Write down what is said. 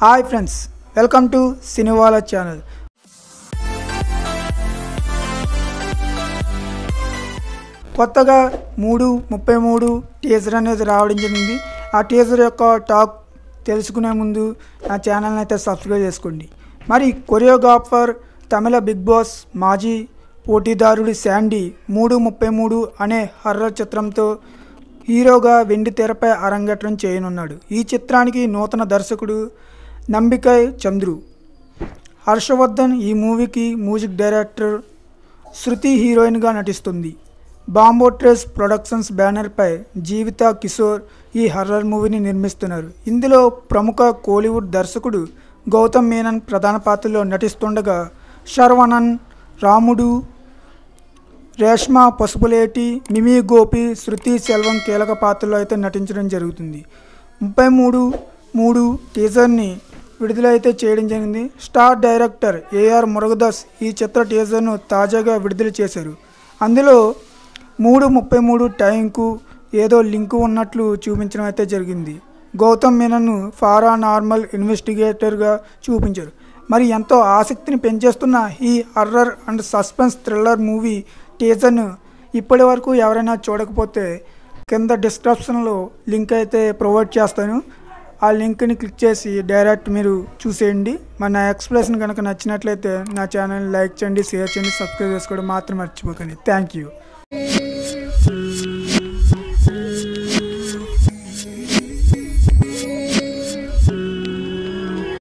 hi friends welcome to సినివాల channel కొత్తగా మూడు ముప్పై మూడు టీజర్ అనేది రావడం జరిగింది ఆ టీజర్ యొక్క టాక్ తెలుసుకునే ముందు నా ఛానల్ని అయితే సబ్స్క్రైబ్ చేసుకోండి మరి కొరియోగ్రాఫర్ తమిళ బిగ్ బాస్ మాజీ పోటీదారుడు శాండీ మూడు ముప్పై మూడు అనే హర్రర్ చిత్రంతో హీరోగా వెండి తెరపై అరంగేట్రం చేయనున్నాడు ఈ చిత్రానికి నూతన దర్శకుడు నంబికై చంద్రు హర్షవర్ధన్ ఈ మూవీకి మ్యూజిక్ డైరెక్టర్ శృతి హీరోయిన్గా నటిస్తుంది బాంబో ట్రేస్ ప్రొడక్షన్స్ బ్యానర్పై జీవిత కిషోర్ ఈ హర్రర్ మూవీని నిర్మిస్తున్నారు ఇందులో ప్రముఖ కోలీవుడ్ దర్శకుడు గౌతమ్ మీనన్ ప్రధాన పాత్రలో నటిస్తుండగా శర్వణన్ రాముడు రేష్మ పసుపులేటి మిమి గోపి శృతి సెల్వం కీలక పాత్రలో అయితే నటించడం జరుగుతుంది ముప్పై మూడు మూడు టీజర్ని విడుదల అయితే చేయడం జరిగింది స్టార్ డైరెక్టర్ ఏఆర్ మురుగదాస్ ఈ చిత్ర టీజర్ను తాజాగా విడుదల చేశారు అందులో మూడు ముప్పై మూడు టైంకు ఏదో లింకు ఉన్నట్లు చూపించడం అయితే జరిగింది గౌతమ్ మీనన్ను ఫారా నార్మల్ ఇన్వెస్టిగేటర్గా చూపించారు మరి ఎంతో ఆసక్తిని పెంచేస్తున్న ఈ horror and suspense thriller movie టీజర్ను ఇప్పటి వరకు ఎవరైనా చూడకపోతే కింద డిస్క్రిప్షన్లో లింక్ అయితే ప్రొవైడ్ చేస్తాను ఆ లింక్ని క్లిక్ చేసి డైరెక్ట్ మీరు చూసేయండి మరి నా ఎక్స్ప్రెషన్ కనుక నచ్చినట్లయితే నా ఛానల్ లైక్ చేయండి షేర్ చేయండి సబ్స్క్రైబ్ చేసుకోవడం మాత్రం మర్చిపోకండి థ్యాంక్ యూ